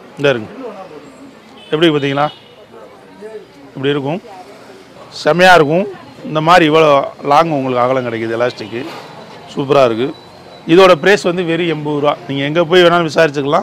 இந்த இருங்க எப்படி பார்த்தீங்களா இப்படி இருக்கும் செமையாக இருக்கும் இந்த மாதிரி இவ்வளோ லாங் உங்களுக்கு அகலம் கிடைக்குது எலாஸ்டிக்கு சூப்பராக இருக்குது இதோட ப்ரைஸ் வந்து வெறும் எண்பது ரூபா நீங்கள் எங்கே போய் வேணாலும் விசாரிச்சுக்கலாம்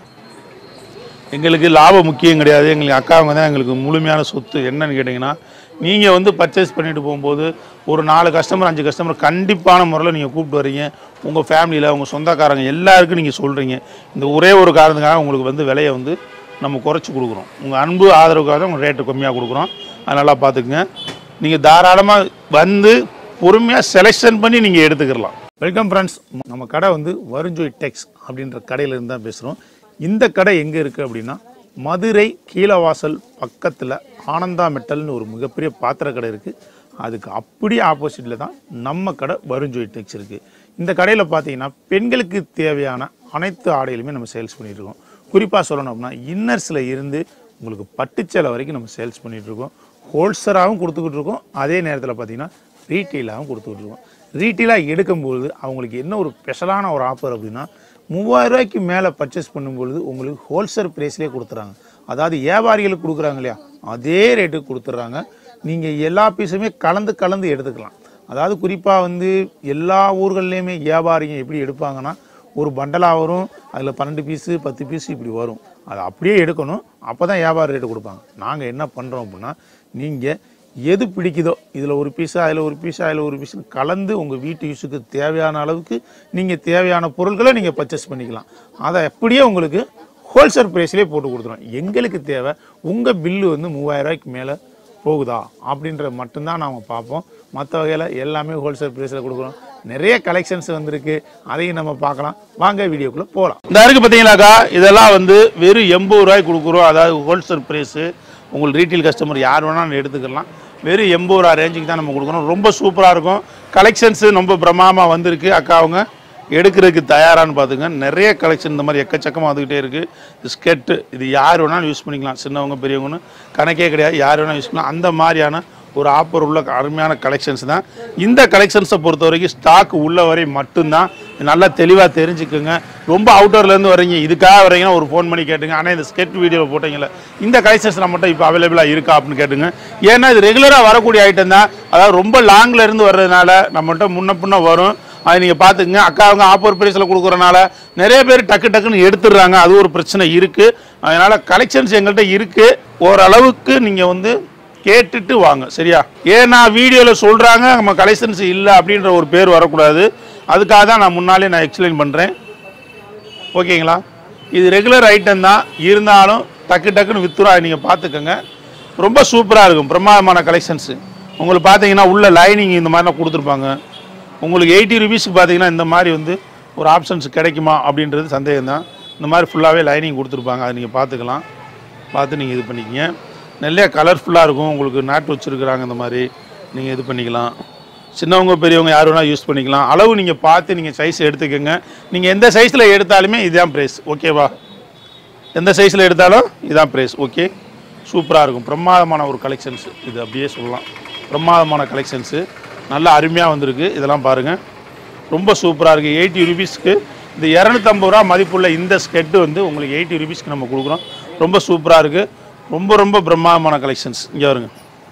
எங்களுக்கு லாபம் முக்கியம் கிடையாது எங்களுக்கு அக்காவங்க தான் எங்களுக்கு முழுமையான சொத்து என்னன்னு கேட்டிங்கன்னா நீங்கள் வந்து பர்ச்சேஸ் பண்ணிட்டு போகும்போது ஒரு நாலு கஸ்டமர் அஞ்சு கஸ்டமர் கண்டிப்பான முறையில் நீங்கள் கூப்பிட்டு வர்றீங்க உங்கள் ஃபேமிலியில் உங்கள் சொந்தக்காரங்க எல்லாருக்கும் நீங்கள் சொல்கிறீங்க இந்த ஒரே ஒரு காரணத்துக்காக உங்களுக்கு வந்து விலையை வந்து நம்ம குறைச்சி கொடுக்குறோம் உங்கள் அன்பு ஆதரவுக்காக தான் உங்கள் ரேட்டு கம்மியாக கொடுக்குறோம் அது நல்லா பார்த்துக்குங்க நீங்கள் தாராளமாக வந்து பொறுமையாக செலெக்ஷன் பண்ணி நீங்கள் எடுத்துக்கிடலாம் வெல்கம் ஃப்ரெண்ட்ஸ் நம்ம கடை வந்து வருஞ்சோய் டெக்ஸ் அப்படின்ற கடையிலேருந்து தான் பேசுகிறோம் இந்த கடை எங்கே இருக்குது அப்படின்னா மதுரை கீழவாசல் பக்கத்தில் ஆனந்தா மெட்டல்னு ஒரு மிகப்பெரிய பாத்திர கடை இருக்குது அதுக்கு அப்படியே ஆப்போசிட்டில் தான் நம்ம கடை வருஞ்சோய் டெக்ஸ் இருக்குது இந்த கடையில் பார்த்தீங்கன்னா பெண்களுக்கு தேவையான அனைத்து ஆடைகளுமே நம்ம சேல்ஸ் பண்ணிட்டு இருக்கோம் குறிப்பாக சொல்லணும் அப்படின்னா இன்னர்ஸில் இருந்து உங்களுக்கு பட்டுச்சேலை வரைக்கும் நம்ம சேல்ஸ் பண்ணிட்டு இருக்கோம் ஹோல்சராகவும் கொடுத்துக்கிட்டு இருக்கோம் அதே நேரத்தில் பார்த்தீங்கன்னா ரீட்டெயிலாகவும் கொடுத்துக்கிட்டு இருக்கோம் ரீட்டெயிலாக எடுக்கும்பொழுது அவங்களுக்கு என்ன ஒரு ஸ்பெஷலான ஒரு ஆஃபர் அப்படின்னா மூவாயிரம் ரூபாய்க்கு மேலே பர்ச்சேஸ் பண்ணும்பொழுது உங்களுக்கு ஹோல்சேல் ப்ரைஸ்லேயே கொடுத்துறாங்க அதாவது வியாபாரிகளுக்கு கொடுக்குறாங்க இல்லையா அதே ரேட்டுக்கு கொடுத்துட்றாங்க நீங்கள் எல்லா பீஸுமே கலந்து கலந்து எடுத்துக்கலாம் அதாவது குறிப்பாக வந்து எல்லா ஊர்கள்லேயுமே வியாபாரிங்க எப்படி எடுப்பாங்கன்னா ஒரு பண்டலாக வரும் அதில் பன்னெண்டு பீஸு பத்து பீஸு இப்படி வரும் அதை அப்படியே எடுக்கணும் அப்போ தான் வியாபார ரேட்டு கொடுப்பாங்க நாங்கள் என்ன பண்ணுறோம் அப்படின்னா நீங்கள் எது பிடிக்குதோ இதில் ஒரு பீஸு அதில் ஒரு பீஸு அதில் ஒரு பீஸு கலந்து உங்கள் வீட்டு யூஸுக்கு தேவையான அளவுக்கு நீங்கள் தேவையான பொருட்களை நீங்கள் பர்ச்சேஸ் பண்ணிக்கலாம் அதை அப்படியே உங்களுக்கு ஹோல்சேல் ப்ரைஸ்லேயே போட்டு கொடுத்துருவோம் எங்களுக்கு தேவை உங்கள் பில்லு வந்து மூவாயிரம் ரூபாய்க்கு மேலே போகுதா அப்படின்ற மட்டும்தான் நாம் பார்ப்போம் மற்ற வகையில் எல்லாமே ஹோல்சேல் ப்ரைஸில் கொடுக்குறோம் நிறைய கலெக்ஷன்ஸ் வந்திருக்கு அதையும் நம்ம பார்க்கலாம் வாங்க வீடியோக்குள்ளே போகலாம் இந்த இருக்கு பார்த்தீங்களாக்கா இதெல்லாம் வந்து வெறும் எண்பது ரூபாய்க்கு கொடுக்குறோம் அதாவது ஹோல்சேல் ப்ரைஸு உங்களுக்கு ரீட்டைல் கஸ்டமர் யார் வேணாலும் எடுத்துக்கலாம் வெறும் எண்பது ரூபா ரேஞ்சுக்கு தான் நம்ம கொடுக்குறோம் ரொம்ப சூப்பராக இருக்கும் கலெக்ஷன்ஸு ரொம்ப பிரமாமாக வந்திருக்கு அக்கா அவங்க எடுக்கிறதுக்கு தயாரான்னு பார்த்துங்க நிறைய கலெக்ஷன் இந்த மாதிரி எக்கச்சக்கமாக வந்துக்கிட்டே இருக்குது ஸ்கெட்டு இது யார் வேணாலும் யூஸ் பண்ணிக்கலாம் சின்னவங்க பெரியவங்கன்னு கணக்கே கிடையாது யார் வேணாலும் யூஸ் பண்ணலாம் அந்த மாதிரியான ஒரு ஆஃபர் உள்ள அருமையான கலெக்ஷன்ஸ் தான் இந்த கலெக்ஷன்ஸை பொறுத்த வரைக்கும் ஸ்டாக் உள்ள வரை மட்டும்தான் நல்லா தெளிவாக தெரிஞ்சுக்குங்க ரொம்ப அவுட்டர்லேருந்து வரீங்க இதுக்காக வரீங்கன்னா ஒரு ஃபோன் பண்ணி கேட்டுங்க ஆனால் இந்த ஸ்கெட் வீடியோவில் போட்டீங்களே இந்த கலெக்ஷன்ஸ் நம்மகிட்ட இப்போ அவைலபிளாக இருக்கா அப்படின்னு கேட்டுங்க ஏன்னா இது ரெகுலராக வரக்கூடிய ஐட்டம் தான் அதாவது ரொம்ப லாங்கில் இருந்து வர்றதுனால நம்மகிட்ட முன்ன பின்ன வரும் அது நீங்கள் பார்த்துக்குங்க அக்கா அவங்க ஆப்பர் ப்ரைஸில் கொடுக்குறனால நிறைய பேர் டக்கு டக்குன்னு எடுத்துடுறாங்க அது ஒரு பிரச்சனை இருக்குது அதனால் கலெக்ஷன்ஸ் எங்கள்கிட்ட இருக்குது ஓரளவுக்கு நீங்கள் வந்து கேட்டுட்டு வாங்க சரியா ஏன்னா வீடியோவில் சொல்கிறாங்க நம்ம கலெக்ஷன்ஸ் இல்லை அப்படின்ற ஒரு பேர் வரக்கூடாது அதுக்காக தான் நான் முன்னாலே நான் எக்ஸ்பிளைன் பண்ணுறேன் ஓகேங்களா இது ரெகுலர் ஐட்டம் தான் இருந்தாலும் டக்கு டக்குன்னு வித்துறா நீங்கள் பார்த்துக்கோங்க ரொம்ப சூப்பராக இருக்கும் பிரமாதமான கலெக்ஷன்ஸு உங்களுக்கு பார்த்தீங்கன்னா உள்ள லைனிங் இந்த மாதிரிலாம் கொடுத்துருப்பாங்க உங்களுக்கு எயிட்டி ருபீஸ்க்கு பார்த்தீங்கன்னா இந்த மாதிரி வந்து ஒரு ஆப்ஷன்ஸ் கிடைக்குமா அப்படின்றது சந்தேகம் தான் இந்த மாதிரி ஃபுல்லாகவே லைனிங் கொடுத்துருப்பாங்க அதை நீங்கள் பார்த்துக்கலாம் பார்த்து நீங்கள் இது பண்ணிக்கங்க நிறைய கலர்ஃபுல்லாக இருக்கும் உங்களுக்கு நாட் வச்சுருக்குறாங்க இந்த மாதிரி நீங்கள் இது பண்ணிக்கலாம் சின்னவங்க பெரியவங்க யார் வேணால் யூஸ் பண்ணிக்கலாம் அளவு நீங்கள் பார்த்து நீங்கள் சைஸ் எடுத்துக்கோங்க நீங்கள் எந்த சைஸில் எடுத்தாலுமே இதுதான் ப்ரைஸ் ஓகேவா எந்த சைஸில் எடுத்தாலும் இதுதான் ப்ரைஸ் ஓகே சூப்பராக இருக்கும் பிரமாதமான ஒரு கலெக்ஷன்ஸ் இது அப்படியே சொல்லலாம் பிரமாதமான கலெக்ஷன்ஸு நல்லா அருமையாக வந்திருக்கு இதெல்லாம் பாருங்கள் ரொம்ப சூப்பராக இருக்குது எயிட்டி ருபீஸ்க்கு இந்த இரநூத்தம்பது ரூபா மதிப்புள்ள இந்த ஸ்கெட்டு வந்து உங்களுக்கு எயிட்டி ருபீஸ்க்கு நம்ம கொடுக்குறோம் ரொம்ப சூப்பராக இருக்குது ரொம்ப ரொம்ப பிரம்மாண்டமான கலெக்ஷன்ஸ் இங்கே வருங்க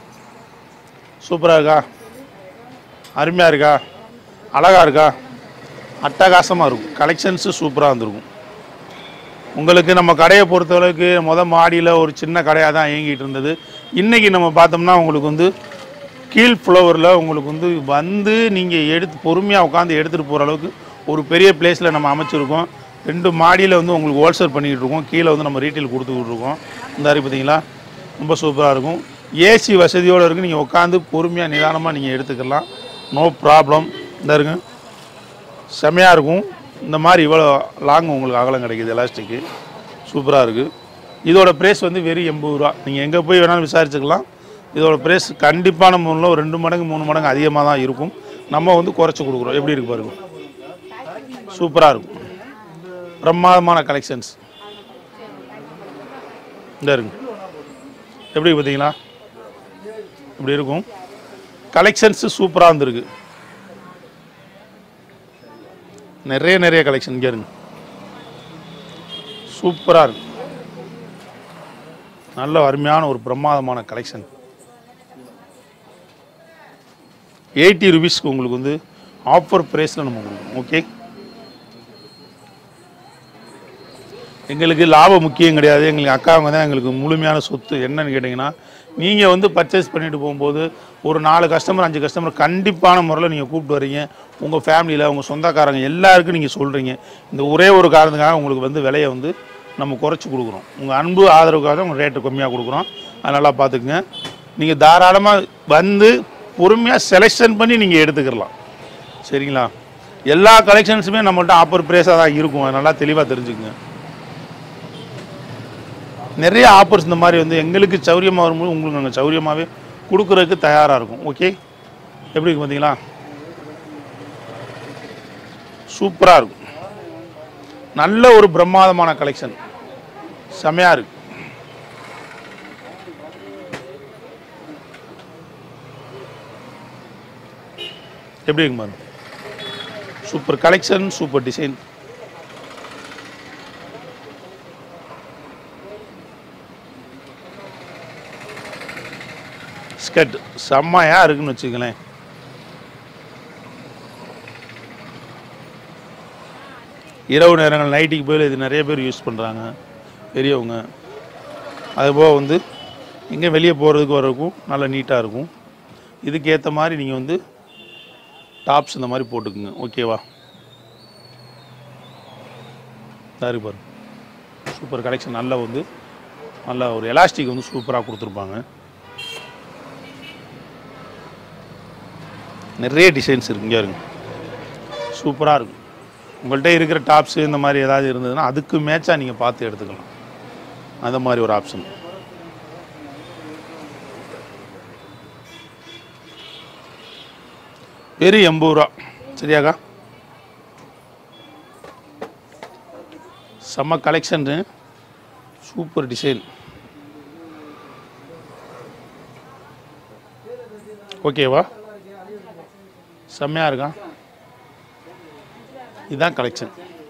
சூப்பராக இருக்கா அருமையாக இருக்கா அழகாக இருக்கா அட்டகாசமாக இருக்கும் கலெக்ஷன்ஸு சூப்பராக வந்திருக்கும் உங்களுக்கு நம்ம கடையை பொறுத்தளவுக்கு முத மாடியில் ஒரு சின்ன கடையாக தான் இயங்கிட்டு இருந்தது இன்றைக்கி நம்ம பார்த்தோம்னா உங்களுக்கு வந்து கீழ் ஃப்ளோரில் உங்களுக்கு வந்து வந்து நீங்கள் எடுத்து பொறுமையாக உட்காந்து எடுத்துகிட்டு போகிற அளவுக்கு ஒரு பெரிய பிளேஸில் நம்ம அமைச்சிருக்கோம் ரெண்டு மாடியில் வந்து உங்களுக்கு ஹோல்சேல் பண்ணிக்கிட்டு இருக்கோம் கீழே வந்து நம்ம ரீட்டைல் கொடுத்துக்கிட்டு இருக்கோம் இந்த மாதிரி பார்த்தீங்களா ரொம்ப சூப்பராக இருக்கும் ஏசி வசதியோடு இருக்குது நீங்கள் உட்காந்து பொறுமையாக நிதானமாக நீங்கள் எடுத்துக்கலாம் நோ ப்ராப்ளம் இந்த இருங்க செமையாக இருக்கும் இந்த மாதிரி இவ்வளோ லாங் உங்களுக்கு அகலம் கிடைக்குது எலாஸ்டிக்கு சூப்பராக இருக்குது இதோட ப்ரைஸ் வந்து வெறும் எண்பது ரூபா நீங்கள் எங்கே போய் வேணாலும் விசாரிச்சுக்கலாம் இதோட ப்ரைஸ் கண்டிப்பான முறையில் ஒரு ரெண்டு மடங்கு மூணு மடங்கு அதிகமாக தான் இருக்கும் நம்ம வந்து குறைச்சி கொடுக்குறோம் எப்படி இருக்கு பாருங்க சூப்பராக இருக்கும் பிரமாதமான கலெக்ஷன்ஸ் இந்த இருங்க எப்படி பார்த்தீங்களா இப்படி இருக்கும் கலெக்ஷன்ஸு சூப்பராக இருந்திருக்கு நிறைய நிறைய கலெக்ஷன் இங்கே இருங்க சூப்பராக இருக்கு நல்ல அருமையான ஒரு பிரமாதமான கலெக்ஷன் எயிட்டி ருபீஸ்க்கு உங்களுக்கு வந்து ஆஃபர் ப்ரைஸில் நம்ம கொடுக்கணும் ஓகே எங்களுக்கு லாபம் முக்கியம் கிடையாது எங்களுக்கு அக்காவங்க தான் எங்களுக்கு முழுமையான சொத்து என்னன்னு கேட்டிங்கன்னா நீங்கள் வந்து பர்ச்சேஸ் பண்ணிட்டு போகும்போது ஒரு நாலு கஸ்டமர் அஞ்சு கஸ்டமர் கண்டிப்பான முறையில் நீங்கள் கூப்பிட்டு வர்றீங்க உங்கள் ஃபேமிலியில் உங்கள் சொந்தக்காரங்க எல்லாருக்கும் நீங்கள் சொல்கிறீங்க இந்த ஒரே ஒரு காரணத்துக்காக உங்களுக்கு வந்து விலையை வந்து நம்ம குறைச்சி கொடுக்குறோம் உங்கள் அன்பு ஆதரவுக்காக தான் உங்கள் ரேட்டு கம்மியாக கொடுக்குறோம் அது நல்லா பார்த்துக்குங்க நீங்கள் தாராளமாக வந்து பொறுமையாக செலெக்ஷன் பண்ணி நீங்கள் எடுத்துக்கிடலாம் சரிங்களா எல்லா கலெக்ஷன்ஸுமே நம்மள்ட்ட ஆஃபர் ப்ரைஸாக தான் இருக்கும் அது நல்லா தெளிவாக தெரிஞ்சுக்குங்க நிறைய ஆஃபர்ஸ் இந்த மாதிரி வந்து எங்களுக்கு சௌரியமாக வரும்போது உங்களுக்கு நாங்கள் சௌரியமாகவே கொடுக்குறதுக்கு தயாராக இருக்கும் ஓகே எப்படி இருக்கு பார்த்தீங்களா சூப்பராக இருக்கும் நல்ல ஒரு பிரம்மாதமான கலெக்ஷன் செமையாக இருக்கு எப்படி இருக்கு பாருங்க super collection super design skirt செம்மையா இருக்குன்னு வச்சுக்கலேன் இரவு நேரங்கள் நைட்டுக்கு போய் இது நிறைய பேர் யூஸ் பண்ணுறாங்க பெரியவங்க அதுபோக வந்து எங்கே வெளியே போகிறதுக்கு வர்றதுக்கும் நல்லா நீட்டாக இருக்கும் இதுக்கு ஏற்ற மாதிரி நீங்கள் வந்து டாப்ஸ் இந்த மாதிரி போட்டுக்குங்க ஓகேவா சாரி பாரு சூப்பர் கலெக்ஷன் நல்லா வந்து நல்ல ஒரு எலாஸ்டிக் வந்து சூப்பராக கொடுத்துருப்பாங்க நிறைய டிசைன்ஸ் இருக்கு இங்கே இருங்க சூப்பராக இருக்கும் உங்கள்கிட்ட இருக்கிற டாப்ஸு இந்த மாதிரி ஏதாவது இருந்ததுன்னா அதுக்கு மேட்சாக நீங்கள் பார்த்து எடுத்துக்கலாம் அந்த மாதிரி ஒரு ஆப்ஷன் வெறும் எண்பது ரூபா சரியாக்கா செம்ம கலெக்ஷன்னு சூப்பர் டிசைன் ஓகேவா செம்மையாக இருக்கா இதுதான் கலெக்ஷன்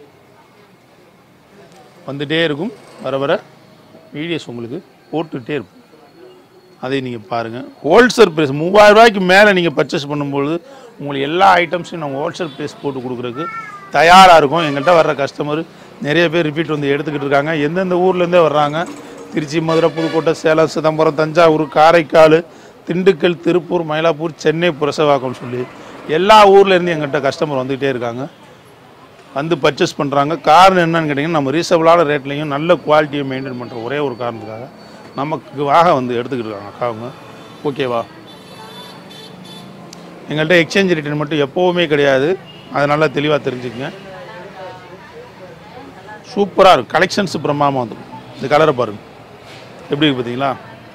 வந்துட்டே இருக்கும் வர வர வீடியோஸ் உங்களுக்கு போட்டுகிட்டே இருக்கும் அதை நீங்கள் பாருங்கள் ஹோல்சேல் ப்ரைஸ் மூவாயிரம் ரூபாய்க்கு மேலே நீங்கள் பர்ச்சேஸ் பண்ணும்பொழுது உங்களுக்கு எல்லா ஐட்டம்ஸையும் நாங்கள் ஹோல்சேல் ப்ரைஸ் போட்டு கொடுக்குறதுக்கு தயாராக இருக்கும் எங்கள்கிட்ட வர்ற கஸ்டமர் நிறைய பேர் ரிப்பீட் வந்து எடுத்துக்கிட்டு இருக்காங்க எந்தெந்த ஊர்லேருந்தே வர்றாங்க திருச்சி மதுரை புதுக்கோட்டை சேலம் சிதம்பரம் தஞ்சாவூர் காரைக்கால் திண்டுக்கல் திருப்பூர் மயிலாப்பூர் சென்னை புரசவாக்கம் சொல்லி எல்லா ஊர்லேருந்து எங்கள்கிட்ட கஸ்டமர் வந்துகிட்டே இருக்காங்க வந்து பர்ச்சேஸ் பண்ணுறாங்க காரணம் என்னன்னு கேட்டிங்கன்னா நம்ம ரீசனபிளான ரேட்லையும் நல்ல குவாலிட்டியை மெயின்டைன் பண்ணுற ஒரே ஒரு காரணத்துக்காக நமக்கு வாக வந்து எடுத்துக்கிட்டு இருக்காங்க அக்காவுங்க ஓகேவா எங்கள்கிட்ட எக்ஸ்சேஞ்ச் ரிட்டர்ன் மட்டும் எப்போவுமே கிடையாது அதை நல்லா தெளிவாக தெரிஞ்சுக்கங்க சூப்பராக இருக்கும் கலெக்ஷன்ஸ் பிரம்மாமல் வந்துடும் இந்த கலரை பாருங்க எப்படி இருக்கு பார்த்தீங்களா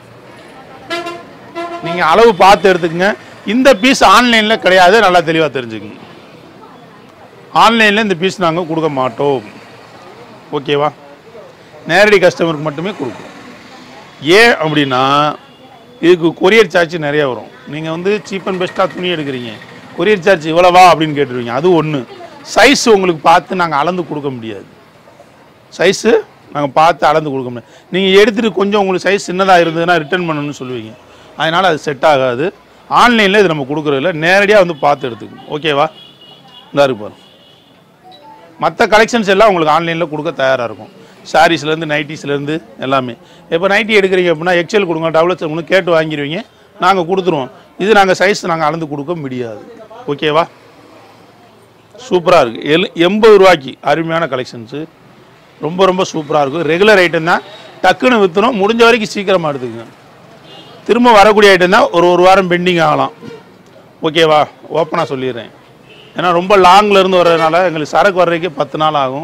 நீங்கள் அளவு பார்த்து எடுத்துக்கங்க இந்த பீஸ் ஆன்லைனில் கிடையாது நல்லா தெளிவாக தெரிஞ்சுக்கங்க ஆன்லைனில் இந்த பீஸ் நாங்கள் கொடுக்க மாட்டோம் ஓகேவா நேரடி கஸ்டமருக்கு மட்டுமே கொடுக்குறோம் ஏன் அப்படின்னா இதுக்கு கொரியர் சார்ஜ் நிறைய வரும் நீங்கள் வந்து சீப் அண்ட் பெஸ்ட்டாக துணி எடுக்கிறீங்க கொரியர் சார்ஜ் இவ்வளவா அப்படின்னு கேட்டுருவீங்க அது ஒன்று சைஸ் உங்களுக்கு பார்த்து நாங்கள் அளந்து கொடுக்க முடியாது சைஸு நாங்கள் பார்த்து அளந்து கொடுக்க முடியாது நீங்கள் எடுத்துகிட்டு கொஞ்சம் உங்களுக்கு சைஸ் சின்னதாக இருந்ததுன்னா ரிட்டர்ன் பண்ணணும்னு சொல்லுவீங்க அதனால் அது செட் ஆகாது ஆன்லைனில் இது நம்ம கொடுக்குறதில்ல நேரடியாக வந்து பார்த்து எடுத்துக்கணும் ஓகேவா இந்த இருக்கு பாருங்க மற்ற கலெக்ஷன்ஸ் எல்லாம் உங்களுக்கு ஆன்லைனில் கொடுக்க தயாராக இருக்கும் சாரீஸ்லேருந்து நைட்டிஸ்லேருந்து எல்லாமே இப்போ நைட்டி எடுக்கிறீங்க அப்படின்னா எக்ஸல் கொடுங்க டபுள் எக்ஸல் கொடுங்க கேட்டு வாங்கிடுவீங்க நாங்கள் கொடுத்துருவோம் இது நாங்கள் சைஸ் நாங்கள் அளந்து கொடுக்க முடியாது ஓகேவா சூப்பராக இருக்குது எல் எண்பது ரூபாய்க்கு அருமையான கலெக்ஷன்ஸு ரொம்ப ரொம்ப சூப்பராக இருக்கும் ரெகுலர் ஐட்டம் தான் டக்குன்னு விற்றுணும் முடிஞ்ச வரைக்கும் சீக்கிரமாக எடுத்துக்கங்க திரும்ப வரக்கூடிய ஐட்டம் தான் ஒரு ஒரு வாரம் பெண்டிங் ஆகலாம் ஓகேவா ஓப்பனாக சொல்லிடுறேன் ஏன்னா ரொம்ப லாங்கில் இருந்து வர்றதுனால எங்களுக்கு சரக்கு வர்றதுக்கே பத்து நாள் ஆகும்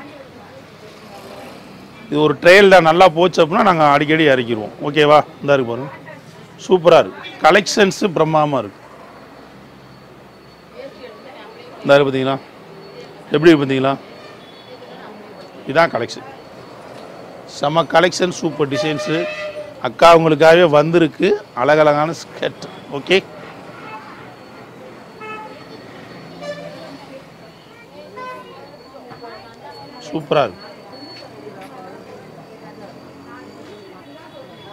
இது ஒரு ட்ரையல் தான் நல்லா போச்சு அப்படின்னா நாங்கள் அடிக்கடி இறக்கிடுவோம் ஓகேவா இந்த இருக்கு பாருங்க சூப்பராக இருக்கு கலெக்ஷன்ஸு பிரம்மாமல் இருக்கு இந்த இருக்கு பார்த்தீங்களா எப்படி இருக்கு பார்த்தீங்களா இதான் கலெக்ஷன் செம கலெக்ஷன் சூப்பர் டிசைன்ஸு அக்கா உங்களுக்காகவே வந்திருக்கு அழகழகான ஸ்கெட் ஓகே சூப்பராக இருக்கு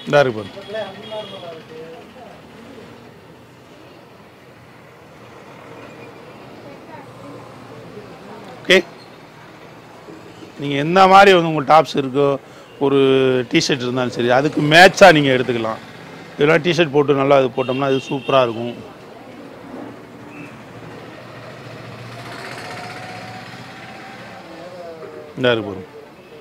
இந்த இருக்கு பாருங்க ஓகே நீங்கள் எந்த மாதிரி வந்து உங்கள் டாப்ஸ் இருக்கோ ஒரு டிஷர்ட் இருந்தாலும் சரி அதுக்கு மேட்சாக நீங்கள் எடுத்துக்கலாம் இதெல்லாம் டிஷர்ட் போட்டு நல்லா இது போட்டோம்னா இது சூப்பராக இருக்கும் இந்த இருக்கு பாருங்க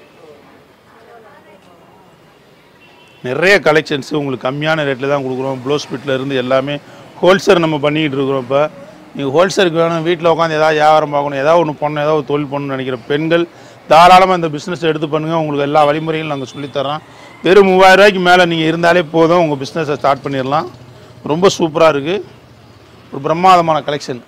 நிறைய கலெக்ஷன்ஸ் உங்களுக்கு கம்மியான ரேட்டில் தான் கொடுக்குறோம் ப்ளவுஸ் பிட்டில் இருந்து எல்லாமே ஹோல்சேல் நம்ம பண்ணிக்கிட்டு இருக்கிறோம் இப்போ நீங்கள் ஹோல்சேலுக்கு வேணும் வீட்டில் உட்காந்து ஏதாவது வியாபாரம் பார்க்கணும் ஏதாவது ஒன்று பண்ணணும் ஏதாவது ஒரு தொழில் பண்ணணும்னு நினைக்கிற பெண்கள் தாராளமாக இந்த பிஸ்னஸ் எடுத்து பண்ணுங்கள் உங்களுக்கு எல்லா வழிமுறைகளும் நாங்கள் சொல்லித்தரோம் வெறும் மூவாயிரம் ரூபாய்க்கு மேலே நீங்கள் இருந்தாலே போதும் உங்கள் பிஸ்னஸை ஸ்டார்ட் பண்ணிடலாம் ரொம்ப சூப்பராக இருக்குது ஒரு பிரம்மாதமான கலெக்ஷன்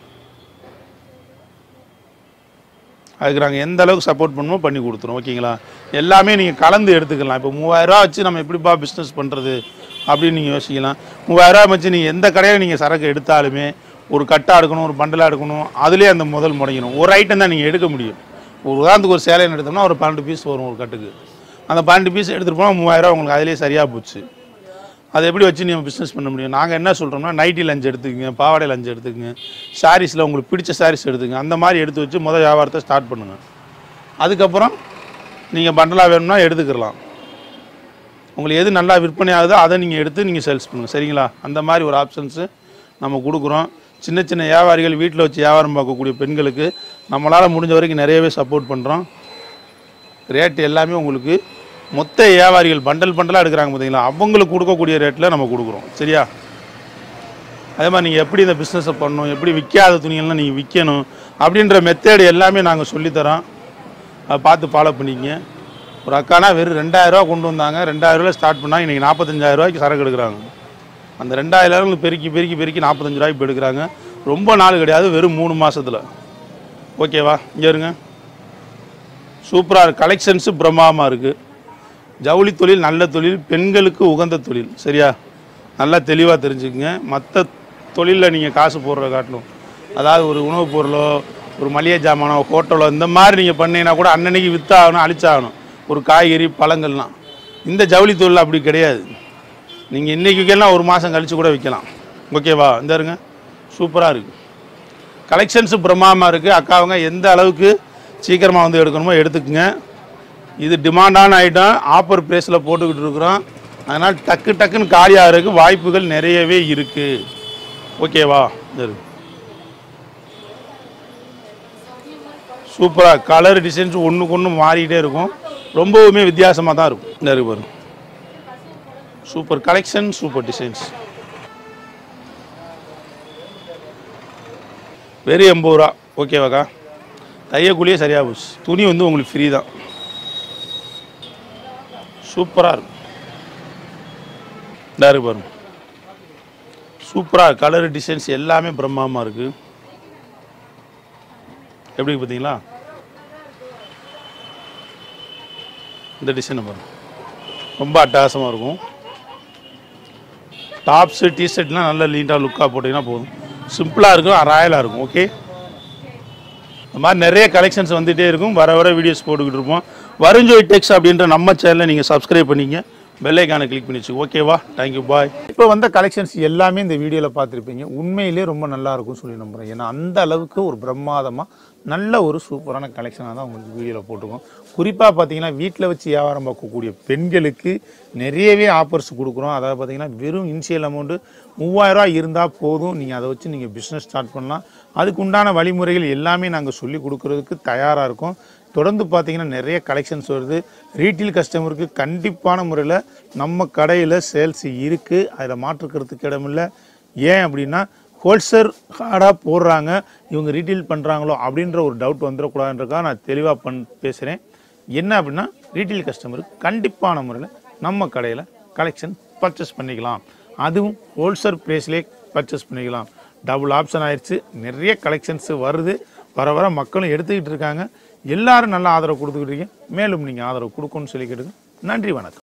அதுக்கு நாங்கள் எந்த அளவுக்கு சப்போர்ட் பண்ணுமோ பண்ணி கொடுத்துருவோம் ஓகேங்களா எல்லாமே நீங்கள் கலந்து எடுத்துக்கலாம் இப்போ மூவாயிரரூவா வச்சு நம்ம எப்படிப்பா பிஸ்னஸ் பண்ணுறது அப்படின்னு நீங்கள் யோசிக்கலாம் மூவாயிரரூவா வச்சு நீங்கள் எந்த கடையில் நீங்கள் சரக்கு எடுத்தாலுமே ஒரு கட்டாக எடுக்கணும் ஒரு பண்டலாக எடுக்கணும் அதுலேயே அந்த முதல் முடங்கணும் ஒரு ஐட்டம் தான் நீங்கள் எடுக்க முடியும் ஒரு உதாரணத்துக்கு ஒரு சேலைன்னு எடுத்தோம்னா ஒரு பன்னெண்டு பீஸ் வரும் ஒரு கட்டுக்கு அந்த பன்னெண்டு பீஸ் எடுத்துகிட்டு போனால் மூவாயிரரூவா உங்களுக்கு அதிலே சரியாக போச்சு அதை எப்படி வச்சு நீங்கள் பிஸ்னஸ் பண்ண முடியும் நாங்கள் என்ன சொல்கிறோம்னா நைட்டி லஞ்ச் எடுத்துக்கங்க பாவாடை லஞ்ச் எடுத்துக்கங்க சாரீஸில் உங்களுக்கு பிடிச்ச சாரீஸ் எடுத்துக்கங்க அந்த மாதிரி எடுத்து வச்சு முதல் வியாபாரத்தை ஸ்டார்ட் பண்ணுங்கள் அதுக்கப்புறம் நீங்கள் பண்டலாக வேணும்னா எடுத்துக்கலாம் உங்களுக்கு எது நல்லா விற்பனை ஆகுதோ அதை நீங்கள் எடுத்து நீங்கள் சேல்ஸ் பண்ணுங்கள் சரிங்களா அந்த மாதிரி ஒரு ஆப்ஷன்ஸு நம்ம கொடுக்குறோம் சின்ன சின்ன வியாபாரிகள் வீட்டில் வச்சு வியாபாரம் பார்க்கக்கூடிய பெண்களுக்கு நம்மளால் முடிஞ்ச வரைக்கும் நிறையவே சப்போர்ட் பண்ணுறோம் ரேட் எல்லாமே உங்களுக்கு மொத்த வியாபாரிகள் பண்டல் பண்டலாக எடுக்கிறாங்க பார்த்தீங்களா அவங்களுக்கு கொடுக்கக்கூடிய ரேட்டில் நம்ம கொடுக்குறோம் சரியா அதே மாதிரி நீங்கள் எப்படி இந்த பிஸ்னஸை பண்ணணும் எப்படி விற்காத துணிகள்லாம் நீங்கள் விற்கணும் அப்படின்ற மெத்தேடு எல்லாமே நாங்கள் சொல்லித்தரோம் அதை பார்த்து ஃபாலோ பண்ணிக்கங்க ஒரு அக்கானா வெறும் ரெண்டாயிரரூவா கொண்டு வந்தாங்க ரெண்டாயிரரூவா ஸ்டார்ட் பண்ணாங்க இன்றைக்கி நாற்பத்தஞ்சாயிரம் ரூபாய்க்கு சரக்கு எடுக்கிறாங்க அந்த ரெண்டாயிரம் பெருக்கி பெருக்கி பெருக்கி நாற்பத்தஞ்சு ரூபாய்க்கு இப்போ எடுக்கிறாங்க ரொம்ப நாள் கிடையாது வெறும் மூணு மாசத்துல ஓகேவா இங்கே இருங்க சூப்பராக இருக்கு கலெக்ஷன்ஸு பிரம்மாண்டமாக இருக்குது ஜவுளி தொழில் நல்ல தொழில் பெண்களுக்கு உகந்த தொழில் சரியா நல்லா தெளிவாக தெரிஞ்சுக்குங்க மற்ற தொழிலில் நீங்கள் காசு போடுற காட்டணும் அதாவது ஒரு உணவுப் பொருளோ ஒரு மளிகை ஜாமானோ ஹோட்டலோ இந்த மாதிரி நீங்கள் பண்ணீங்கன்னா கூட அன்னன்னைக்கு வித்தாகணும் அழிச்சாகணும் ஒரு காய்கறி பழங்கள்லாம் இந்த ஜவுளி தொழில் அப்படி கிடையாது நீங்கள் இன்றைக்கி விற்கலாம் ஒரு மாதம் கழித்து கூட விற்கலாம் ஓகேவா இந்த இருங்க சூப்பராக இருக்குது கலெக்ஷன்ஸு பிரம்மாண்டமாக இருக்குது அக்காவங்க எந்த அளவுக்கு சீக்கிரமாக வந்து எடுக்கணுமோ எடுத்துக்குங்க இது டிமாண்டான ஐட்டம் ஆஃபர் ப்ரைஸில் போட்டுக்கிட்டு இருக்கிறோம் அதனால் டக்கு டக்குன்னு காலியாகிறதுக்கு வாய்ப்புகள் நிறையவே இருக்குது ஓகேவா இந்த இருக்கு. சூப்பராக கலர் டிசைன்ஸ் ஒன்றுக்கு ஒன்று மாறிக்கிட்டே இருக்கும் ரொம்பவுமே வித்தியாசமாக தான் இருக்கும் இந்த இருக்கு பாருங்க சூப்பர் கலெக்ஷன் சூப்பர் டிசைன்ஸ் வெறும் எண்பது ரூபா ஓகேவாக்கா தையக்கூலியே சரியாக போச்சு துணி வந்து உங்களுக்கு ஃப்ரீ தான் சூப்பராக இருக்கும் இந்த இருக்கு பாருங்க சூப்பராக கலர் டிசைன்ஸ் எல்லாமே பிரம்மாண்டமாக இருக்குது எப்படி இருக்கு பார்த்தீங்களா இந்த டிசைனை பாருங்க ரொம்ப அட்டகாசமாக இருக்கும் டாப்ஸு டிஷர்ட்லாம் நல்ல லீண்டாக லுக்காக போட்டிங்கன்னா போதும் சிம்பிளாக இருக்கும் ராயலாக இருக்கும் ஓகே இந்த மாதிரி நிறைய கலெக்ஷன்ஸ் வந்துகிட்டே இருக்கும் வர வர வீடியோஸ் போட்டுக்கிட்டு இருப்போம் வருஞ்சோய் டெக்ஸ் அப்படின்ற நம்ம சேனலை நீங்கள் சப்ஸ்கிரைப் பண்ணிங்க பெல்லைக்கான கிளிக் பண்ணி வச்சுக்கோ ஓகேவா தேங்க்யூ பாய் இப்போ வந்த கலெக்ஷன்ஸ் எல்லாமே இந்த வீடியோவில் பார்த்துருப்பீங்க உண்மையிலே ரொம்ப நல்லா இருக்கும்னு சொல்லி நம்புகிறேன் ஏன்னா அந்த அளவுக்கு ஒரு பிரம்மாதமாக நல்ல ஒரு சூப்பரான கலெக்ஷனாக தான் உங்களுக்கு வீடியோவில் போட்டிருக்கோம் குறிப்பாக பார்த்தீங்கன்னா வீட்டில் வச்சு வியாபாரம் பார்க்கக்கூடிய பெண்களுக்கு நிறையவே ஆஃபர்ஸ் கொடுக்குறோம் அதாவது பார்த்தீங்கன்னா வெறும் இனிஷியல் அமௌண்ட்டு மூவாயிரரூவா இருந்தால் போதும் நீங்கள் அதை வச்சு நீங்கள் பிஸ்னஸ் ஸ்டார்ட் பண்ணலாம் அதுக்கு உண்டான வழிமுறைகள் எல்லாமே நாங்கள் சொல்லி கொடுக்குறதுக்கு தயாராக இருக்கோம் தொடர்ந்து பார்த்தீங்கன்னா நிறைய கலெக்ஷன்ஸ் வருது ரீட்டெயில் கஸ்டமருக்கு கண்டிப்பான முறையில் நம்ம கடையில் சேல்ஸ் இருக்குது அதில் மாற்றுக்கிறதுக்கு இடமில்லை ஏன் அப்படின்னா ஹோல்சேல் ஹார்டாக போடுறாங்க இவங்க ரீட்டெயில் பண்ணுறாங்களோ அப்படின்ற ஒரு டவுட் வந்துடக்கூடாதுன்றக்காக நான் தெளிவாக பண் பேசுகிறேன் என்ன அப்படின்னா ரீட்டெயில் கஸ்டமருக்கு கண்டிப்பான முறையில் நம்ம கடையில் கலெக்ஷன் பர்ச்சேஸ் பண்ணிக்கலாம் அதுவும் ஹோல்சேல் ப்ரைஸ்லேயே பர்ச்சேஸ் பண்ணிக்கலாம் டபுள் ஆப்ஷன் ஆயிடுச்சு நிறைய கலெக்ஷன்ஸ் வருது வர வர மக்களும் எடுத்துக்கிட்டு இருக்காங்க எல்லாரும் நல்ல ஆதரவு கொடுத்துக்கிட்டு இருக்கீங்க மேலும் நீங்கள் ஆதரவு கொடுக்கணும்னு சொல்லிக்கிட்டு நன்றி வணக்கம்